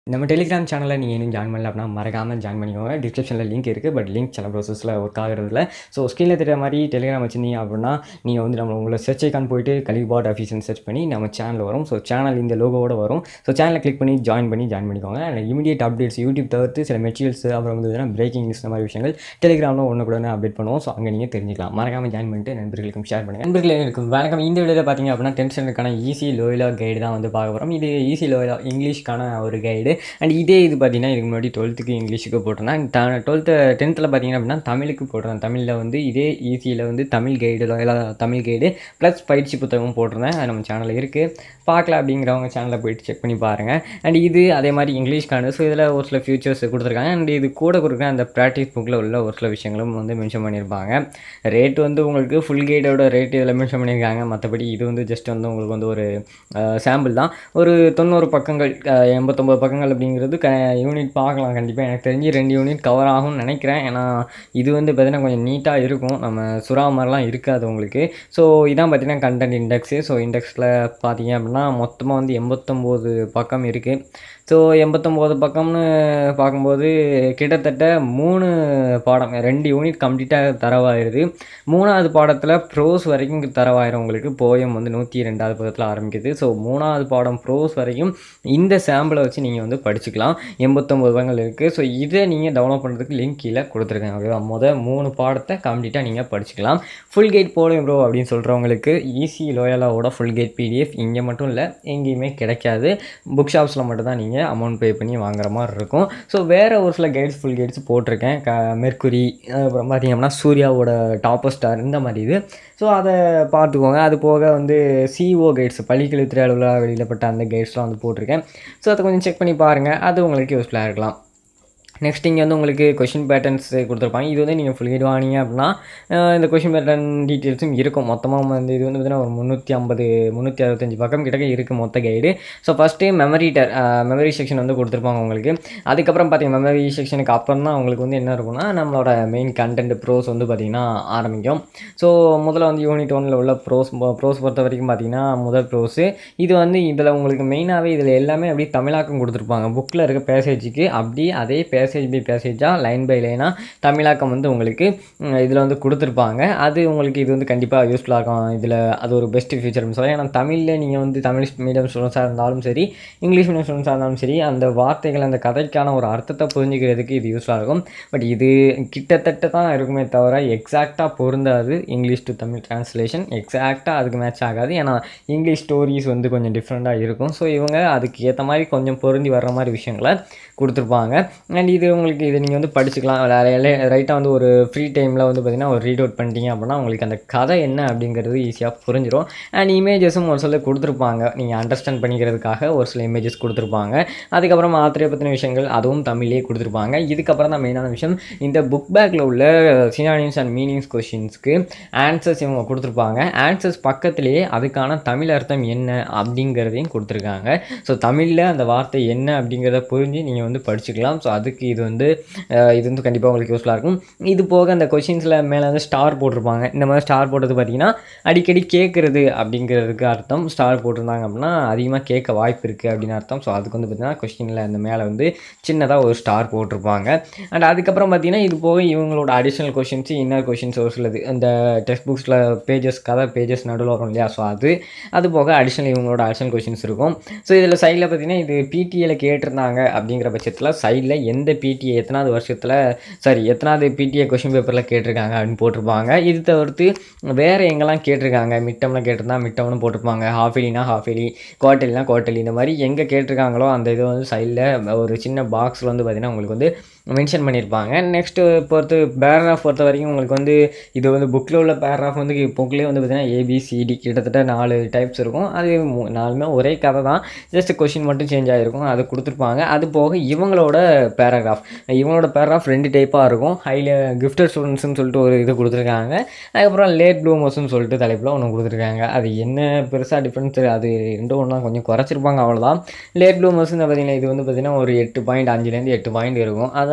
நம்ம டெலிகிராம் சேனலில் நீங்கள் இன்னும் ஜாயின் பண்ணல அப்படின்னா மறக்காமல் ஜாயின் பண்ணிக்கோங்க டிஸ்கிரிப்ஷனில் லிங்க் இருக்குது பட் லிங்க் சில ப்ரோசஸில் ஒர்க் ஆகிறதுல ஸோ ஸ்க்ரீனில் தெரிய மாதிரி டெலிகிராம் வச்சிருந்தீங்க அப்படின்னா நீங்கள் வந்து நம்ம உங்களை சர்ச் ஐக்கான் போயிட்டு கலிபாட் ஆஃபீஸ்னு சர்ச் பண்ணி நம்ம சேனல் வரும் ஸோ சேனல் இந்த லோகோவோட வரும் ஸோ சேனலை கிளிக் பண்ணி ஜாயின் பண்ணி ஜாயின் பண்ணிக்கோங்க அண்ட் இமீடியட் அப்டேட்ஸ் யூடியூப் தவிர்த்து சில மெட்டீரியல்ஸ் அப்புறம் வந்து பிரேக்கிங் நியூஸ் இந்த மாதிரி விஷயங்கள் டெலிகிராமில் ஒன்று கூட அப்டேட் பண்ணுவோம் ஸோ அங்கே நீங்கள் தெரிஞ்சுக்கலாம் மறக்காமல் ஜாயின் பண்ணிட்டு நண்பர்களுக்கும் ஷேர் பண்ணுங்கள் நண்பர்களே இருக்கும் வணக்கம் இந்த வீடியோவில் பார்த்தீங்க அப்படின்னா டென்த் ஸ்டாண்டர்டுக்கான ஈஸி லோயிலா கைடு தான் வந்து பார்க்க போகிறோம் இது ஈஸி லோயிலா இங்கிலீஷ்க்கான ஒரு கைடு அண்ட் இதே இது பார்த்தீங்கன்னா இதுக்கு முன்னாடி டுவெல்த்துக்கு இங்கிலீஷுக்கு போட்டிருந்தேன் த டுவெல்த்து டென்த்தில் பார்த்தீங்கன்னா அப்படின்னா தமிழுக்கு போட்டிருந்தேன் தமிழில் வந்து இதே ஈஸியில் வந்து Tamil guide Loyola Tamil guide plus பயிற்சி புத்தகம் போட்டிருந்தேன் அது நம்ம சேனலில் இருக்குது பார்க்கல அப்படிங்கிறவங்க சேனலில் போயிட்டு செக் பண்ணி பாருங்கள் அண்ட் இது அதே மாதிரி இங்கிலீஷ்க்கான ஸோ இதில் ஒரு சில ஃபியூச்சர்ஸ் கொடுத்துருக்காங்க அண்ட் இது கூட கொடுக்குற அந்த ப்ராக்டிஸ் புக்கில் உள்ள ஒரு சில விஷயங்களும் வந்து மென்ஷன் பண்ணியிருப்பாங்க ரேட் வந்து உங்களுக்கு ஃபுல் கைடோட ரேட் இதில் மென்ஷன் பண்ணியிருக்காங்க மற்றபடி இது வந்து ஜஸ்ட் வந்து உங்களுக்கு வந்து ஒரு சாம்பிள் தான் ஒரு தொண்ணூறு பக்கங்கள் அஹ், எண்பத்தொம்பது பக்கங்கள் அப்படிங்கிறது க யூனிட் பார்க்கலாம் கண்டிப்பாக எனக்கு தெரிஞ்சு ரெண்டு யூனிட் கவர் ஆகும்னு நினைக்கிறேன் ஏன்னா இது வந்து பார்த்தீங்கன்னா கொஞ்சம் நீட்டாக இருக்கும் நம்ம சுறா மாதிரிலாம் இருக்காது உங்களுக்கு ஸோ இதான் பார்த்தீங்கன்னா கண்டென்ட் இண்டெக்ஸு ஸோ இண்டெக்ஸில் பார்த்தீங்க அப்படின்னா மொத்தமாக வந்து எண்பத்தொம்போது பக்கம் இருக்குது ஸோ எண்பத்தொம்போது பக்கம்னு பார்க்கும்போது கிட்டத்தட்ட மூணு பாடம் ரெண்டு யூனிட் கம்ப்ளீட்டாக தரவாயிருது மூணாவது பாடத்தில் ப்ரோஸ் வரைக்கும் தரவாயிரும் உங்களுக்கு போயம் வந்து நூற்றி ரெண்டாவது பக்கத்தில் ஆரம்பிக்குது ஸோ மூணாவது பாடம் ப்ரோஸ் வரைக்கும் இந்த சாம்பிளை வச்சு நீங்கள் வந்து படிச்சுக்கலாம் எண்பத்தொம்போது பக்கங்கள் இருக்குது ஸோ இதை நீங்கள் டவுன்லோட் பண்ணுறதுக்கு லிங்க் கீழே கொடுத்துருக்கேன் ஓகேவா மொதல் மூணு பாடத்தை கம்ப்ளீட்டாக நீங்கள் படிச்சுக்கலாம் ஃபுல் கைட் போடுங்க ப்ரோ அப்படின்னு சொல்கிறவங்களுக்கு ஈஸி லோயலாவோட ஃபுல் கைட் பிடிஎஃப் இங்கே மட்டும் இல்லை எங்கேயுமே கிடைக்காது புக் ஷாப்ஸில் மட்டும் தான் நீங்கள் அமௌண்ட் பே பண்ணி வாங்குற மாதிரி இருக்கும் ஸோ வேறு ஒரு சில கைட்ஸ் ஃபுல் கைட்ஸ் போட்டிருக்கேன் க மெர்க்குரி அப்புறம் பார்த்தீங்கன்னா சூர்யாவோட டாப்பர் ஸ்டார் இந்த மாதிரி இது ஸோ அதை பார்த்துக்கோங்க அது போக வந்து சிஓ கைட்ஸ் பள்ளிக்கல்வித்துறை அளவில் வெளியிடப்பட்ட அந்த கைட்ஸ்லாம் வந்து போட்டிருக்கேன் ஸோ அதை கொஞ்சம் செக் பண்ணி பாருங்கள் அது உங்களுக்கு யூஸ்ஃபுல்லாக இருக்கலாம் நெக்ஸ்ட் இங்கே வந்து உங்களுக்கு கொஷின் பேட்டர்ன்ஸ் கொடுத்துருப்பாங்க இது வந்து நீங்கள் ஃபுல் கைட் வாங்கினீங்க அப்படின்னா அஹ் இந்த கொஷின் பேட்டர்ன் டீட்டெயில்ஸும் இருக்கும் மொத்தமாக வந்து இது வந்து பார்த்தீங்கன்னா ஒரு முந்நூற்றி ஐம்பது முந்நூற்றி அறுபத்தஞ்சு பக்கம் கிட்டக்க இருக்குது மொத்த guide so first memoriter memory section வந்து கொடுத்துருப்பாங்க உங்களுக்கு அதுக்கப்புறம் பார்த்தீங்கன்னா மெமரி செக்ஷனுக்கு அப்புறம் தான் உங்களுக்கு வந்து என்ன இருக்கும்னா நம்மளோட மெயின் கண்டென்ட் ப்ரோஸ் வந்து பார்த்திங்கன்னா ஆரம்பிக்கும் ஸோ முதல்ல வந்து யூனிட் ஒன்னில் உள்ள ப்ரோஸ் ப்ரோஸ் பொறுத்த வரைக்கும் பார்த்தீங்கன்னா முதல் ப்ரோஸு இது வந்து இதில் உங்களுக்கு மெயினாகவே இதில் எல்லாமே அப்படியே தமிழாக்கம் கொடுத்துருப்பாங்க புக்கில் இருக்க பேசேஜுக்கு அப்படியே அதே பேசேஜ் பை பேசேஜாக லைன் பை லைனாக தமிழாக்கம் வந்து உங்களுக்கு இதில் வந்து கொடுத்துருப்பாங்க அது உங்களுக்கு இது வந்து கண்டிப்பாக யூஸ்ஃபுல்லாக இருக்கும் இதில் அது ஒரு பெஸ்ட் ஃபியூச்சர்னு சொல்லலாம் ஏன்னா தமிழில் நீங்கள் வந்து தமிழ் மீடியம் ஸ்டூடெண்ட்ஸாக இருந்தாலும் சரி இங்கிலீஷ் மீடியம் ஸ்டூடெண்ட்ஸாக இருந்தாலும் சரி அந்த வார்த்தைகள் அந்த கதைக்கான ஒரு அர்த்தத்தை புரிஞ்சுக்கிறதுக்கு இது யூஸ்ஃபுல்லாக இருக்கும் பட் இது கிட்டத்தட்ட தான் இருக்குமே தவிர எக்ஸாக்டாக பொருந்தாது இங்கிலீஷ் டு தமிழ் ட்ரான்ஸ்லேஷன் எக்ஸாக்டாக அதுக்கு மேட்ச் ஆகாது ஏன்னா இங்கிலீஷ் ஸ்டோரிஸ் வந்து கொஞ்சம் டிஃப்ரெண்ட்டாக இருக்கும் ஸோ இவங்க அதுக்கு ஏற்ற மாதிரி கொஞ்சம் பொருந்தி வர்ற மாதிரி விஷயங்களை கொடுத்துருப்பாங்க அண்ட் இது உங்களுக்கு இது நீங்கள் வந்து படிச்சுக்கலாம் ரைட்டாக வந்து ஒரு ஃப்ரீ டைமில் வந்து பார்த்திங்கன்னா ஒரு ரீட் அவுட் பண்ணிட்டீங்க அப்படின்னா உங்களுக்கு அந்த கதை என்ன அப்படிங்கிறது ஈஸியாக புரிஞ்சிடும் அண்ட் இமேஜஸும் ஒரு சில கொடுத்துருப்பாங்க நீங்கள் அண்டர்ஸ்டாண்ட் பண்ணிக்கிறதுக்காக ஒரு சில இமேஜஸ் கொடுத்துருப்பாங்க அதுக்கப்புறம் ஆத்திரையை பற்றின விஷயங்கள் அதுவும் தமிழ்லேயே கொடுத்துருப்பாங்க இதுக்கப்புறம் தான் மெயினான விஷயம் இந்த புக் பேக்கில் உள்ள சினானிம்ஸ் அண்ட் மீனிங்ஸ் கொஷின்ஸ்க்கு ஆன்சர்ஸ் இவங்க கொடுத்துருப்பாங்க ஆன்சர்ஸ் பக்கத்துலேயே அதுக்கான தமிழ் அர்த்தம் என்ன அப்படிங்கிறதையும் கொடுத்துருக்காங்க ஸோ தமிழில் அந்த வார்த்தை என்ன அப்படிங்கிறத புரிஞ்சு நீங்கள் வந்து படிச்சுக்கலாம் ஸோ அதுக்கு இது வந்து அஹ், இது வந்து கண்டிப்பாக உங்களுக்கு யூஸ்ஃபுல்லாக இருக்கும் இது போக அந்த கொஷின்ஸில் மேலே வந்து ஸ்டார் போட்டிருப்பாங்க இந்த மாதிரி ஸ்டார் போட்டது பார்த்தீங்கன்னா அடிக்கடி கேட்குறது அப்படிங்கிறதுக்கு அர்த்தம் ஸ்டார் போட்டிருந்தாங்க அப்படின்னா அதிகமாக கேட்க வாய்ப்பு இருக்குது அப்படின்னு அர்த்தம் ஸோ அதுக்கு வந்து பார்த்தீங்கன்னா கொஸ்டினில் அந்த மேலே வந்து சின்னதாக ஒரு ஸ்டார் போட்டிருப்பாங்க அண்ட் அதுக்கப்புறம் பார்த்தீங்கன்னா இது போக இவங்களோட அடிஷ்னல் கொஷின்ஸ் இன்னர் கொஷின்ஸ் ஒரு சிலது இந்த டெக்ஸ்ட் புக்ஸில் பேஜஸ் கதை பேஜஸ் நடுவில் வரும் இல்லையா ஸோ அது அது போக அடிஷ்னல் இவங்களோட அடிஷ்னல் கொஷின்ஸ் இருக்கும் ஸோ இதில் சைடில் பார்த்தீங்கன்னா இது பிடிஏல கேட்டிருந்தாங்க அப்படிங்கிற பட்சத்தில் சைடில் எந்த பிடிஏ எத்தனாவது வருஷத்தில் சாரி எத்தனாவது பிடிஏ கொஷின் பேப்பரில் கேட்டிருக்காங்க அப்படின்னு போட்டிருப்பாங்க இது தவிர்த்து வேறு எங்கெல்லாம் கேட்டிருக்காங்க மிட்டம்ல கேட்டிருந்தா மிட்டம்னு போட்டிருப்பாங்க ஹாஃப் இலினா ஹாஃப் இலி குவார்டர்லினா குவார்டர்லி இந்த மாதிரி எங்கே கேட்டிருக்காங்களோ அந்த இது வந்து சைடில் ஒரு சின்ன பாக்ஸில் வந்து பார்த்திங்கன்னா உங்களுக்கு வந்து மென்ஷன் பண்ணியிருப்பாங்க நெக்ஸ்ட்டு பொறுத்து பேராகிராஃப் பொறுத்த வரைக்கும் உங்களுக்கு வந்து இது வந்து புக்கில் உள்ள பேராகிராஃப் வந்து புக்லேயே வந்து பார்த்திங்கன்னா ஏபிசிடி கிட்டத்தட்ட நாலு டைப்ஸ் இருக்கும் அது மூ- நாலுமே ஒரே கதை தான் ஜஸ்ட் கொஷின் மட்டும் சேஞ்ச் ஆகிருக்கும் அது கொடுத்துருப்பாங்க அது போக இவங்களோட பேராகிராஃப் இவங்களோட பேராகிராஃப் ரெண்டு டைப்பாக இருக்கும் ஹைல கிஃப்டட் ஸ்டூடெண்ட்ஸ்னு சொல்லிட்டு ஒரு இது கொடுத்துருக்காங்க அதுக்கப்புறம் லேட் ப்ளூமர்ஸ்னு சொல்லிட்டு தலைப்பில் ஒன்று கொடுத்துருக்காங்க அது என்ன பெருசாக டிஃப்ரென்ஸ் அது ரெண்டும் ஒன்றா கொஞ்சம் குறைச்சிருப்பாங்க அவ்வளோதான் லேட் ப்ளூமர்ஸ்னு பார்த்தீங்கன்னா இது வந்து பார்த்திங்கன்னா ஒரு எட்டு பாயிண்ட் அஞ்சுலேருந்து எட்டு பாயிண்ட் இருக்கும் அதான்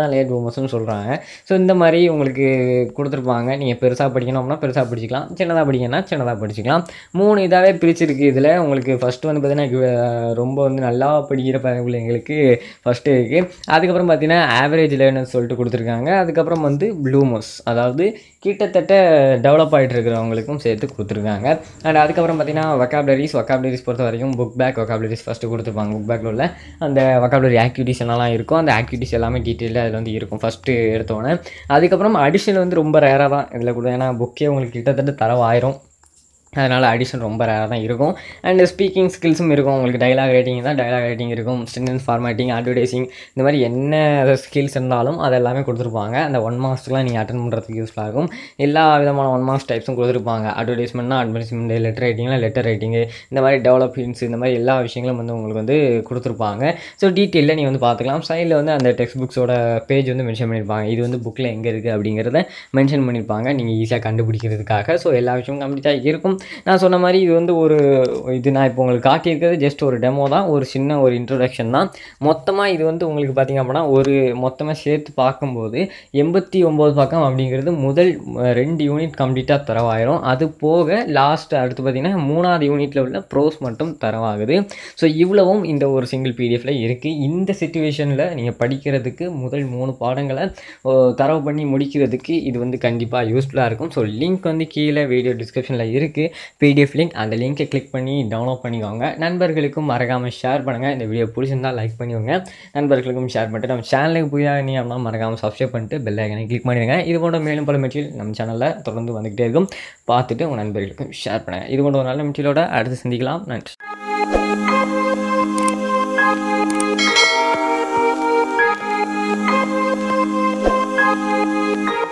தான் லேட் பூமர்ஸ்னு சொல்கிறாங்க ஸோ இந்த மாதிரி உங்களுக்கு கொடுத்துருப்பாங்க நீங்கள் பெருசாக படிக்கணும் அப்படின்னா பெருசாக படிச்சிக்கலாம் சின்னதாக படிக்கணும்னா சின்னதாக படிச்சிக்கலாம் மூணு இதாகவே பிரிச்சிருக்கு இதில் உங்களுக்கு ஃபஸ்ட்டு வந்து பார்த்தீங்கன்னா ரொம்ப வந்து நல்லா படிக்கிற ப- பிள்ளைங்களுக்கு ஃபஸ்ட்டு இருக்குது அதுக்கப்புறம் பார்த்தீங்கன்னா ஆவரேஜ் லேர்னர்ஸ் சொல்லிட்டு கொடுத்துருக்காங்க அதுக்கப்புறம் வந்து ப்ளூமர்ஸ் அதாவது கிட்டத்தட்ட டெவலப் ஆகிட்டு இருக்கிறவங்களுக்கும் சேர்த்து கொடுத்துருக்காங்க அண்ட் அதுக்கப்புறம் பார்த்தீங்கன்னா வொக்காபுலரிஸ் வொக்காபுலரிஸ் பொறுத்த வரைக்கும் புக் பேக் வொக்காபுலரிஸ் ஃபஸ்ட்டு கொடுத்துருப்பாங்க புக் பேக்கில் உள்ள அந்த வொக்காபுலரி ஆக்டிவிட்டிஸ் எல்லாம் இருக்கும் அந்த ஆக்டிவிட்டிஸ் எல்லாமே டீட்டெயிலாக அதில் வந்து இருக்கும் ஃபஸ்ட்டு எடுத்தோன்னே அதுக்கப்புறம் அடிஷனல் வந்து ரொம்ப ரேராக தான் இதில் கூட ஏன்னா புக்கே உங்களுக்கு கிட்டத்தட்ட தரவாயிரும் அதனால் அடிஷன் ரொம்ப ரேராக தான் இருக்கும் அண்ட் ஸ்பீக்கிங் ஸ்கில்ஸும் இருக்கும் உங்களுக்கு டைலாக் ரைட்டிங் தான் டைலாக் ரைட்டிங் இருக்கும் ஸ்டென்டென்ஸ் ஃபார்மேட்டிங் அட்வர்டைசிங் இந்த மாதிரி என்ன ஸ்கில்ஸ் இருந்தாலும் அது எல்லாமே கொடுத்துருப்பாங்க அந்த ஒன் மார்க்ஸ்க்குலாம் நீங்கள் அட்டன் பண்ணுறதுக்கு யூஸ்ஃபுல்லாக இருக்கும் எல்லா விதமான ஒன் மார்க்ஸ் டைப்ஸும் கொடுத்துருப்பாங்க அட்வர்டைஸ்மெண்ட்னா அட்வர்டைஸ்மெண்ட் லெட்டர் ரைட்டிங்னா லெட்டர் ரைட்டிங்கு இந்த மாதிரி டெவலப்மெண்ட்ஸ் இந்த மாதிரி எல்லா விஷயங்களும் வந்து உங்களுக்கு வந்து கொடுத்துருப்பாங்க ஸோ டீட்டெயிலில் நீங்கள் வந்து பார்த்துக்கலாம் சைடில் வந்து அந்த டெக்ஸ்ட் புக்ஸோட பேஜ் வந்து மென்ஷன் பண்ணியிருப்பாங்க இது வந்து புக்கில் எங்கே இருக்குது அப்படிங்கிறத மென்ஷன் பண்ணியிருப்பாங்க நீங்கள் ஈஸியாக கண்டுபிடிக்கிறதுக்காக ஸோ எல்லா விஷயமும் கம்ப்ளீட்டாக இருக்கும் நான் சொன்ன மாதிரி இது வந்து ஒரு இது நான் இப்போ உங்களுக்கு காட்டியிருக்கிறது ஜஸ்ட் ஒரு டெமோ தான் ஒரு சின்ன ஒரு இன்ட்ரொடக்ஷன் தான் மொத்தமாக இது வந்து உங்களுக்கு பார்த்திங்க அப்படின்னா ஒரு மொத்தமாக சேர்த்து பார்க்கும்போது எண்பத்தி ஒம்பது பக்கம் அப்படிங்கிறது முதல் அஹ், ரெண்டு யூனிட் கம்ப்ளீட்டாக தரவாயிரும் அது போக லாஸ்ட் அடுத்து பார்த்திங்கன்னா மூணாவது யூனிட்டில் உள்ள ப்ரோஸ் மட்டும் தரவாகுது ஸோ இவ்வளவும் இந்த ஒரு சிங்கிள் பிடிஎஃப்ல இருக்குது இந்த சுச்சுவேஷனில் நீங்கள் படிக்கிறதுக்கு முதல் மூணு பாடங்களை ஓ, தரவு பண்ணி முடிக்கிறதுக்கு இது வந்து கண்டிப்பாக யூஸ்ஃபுல்லாக இருக்கும் ஸோ லிங்க் வந்து கீழே வீடியோ டிஸ்கிரிப்ஷனில் இருக்குது பிடிஎஃப் லிங்க் அந்த லிங்கை கிளிக் பண்ணி டவுன்லோட் பண்ணிக்கோங்க நண்பர்களுக்கும் மறக்காமல் ஷேர் பண்ணுங்கள் இந்த வீடியோ பிடிச்சிருந்தா லைக் பண்ணிக்கோங்க நண்பர்களுக்கும் ஷேர் பண்ணிட்டு நம்ம சேனலுக்கு புதிதாக நீ அப்படின்னா மறக்காமல் சப்ஸ்கிரைப் பண்ணிட்டு பெல் ஐக்கனை கிளிக் பண்ணிடுங்க இது போன்ற மேலும் பல மெட்டீரியல் நம்ம சேனலில் தொடர்ந்து வந்துக்கிட்டே இருக்கும் பார்த்துட்டு உங்கள் நண்பர்களுக்கும் ஷேர் பண்ணுங்கள் இது போன்ற ஒரு நல்ல மெட்டீரியலோட அடுத்து சந்திக்கலாம் நன்றி Thank you.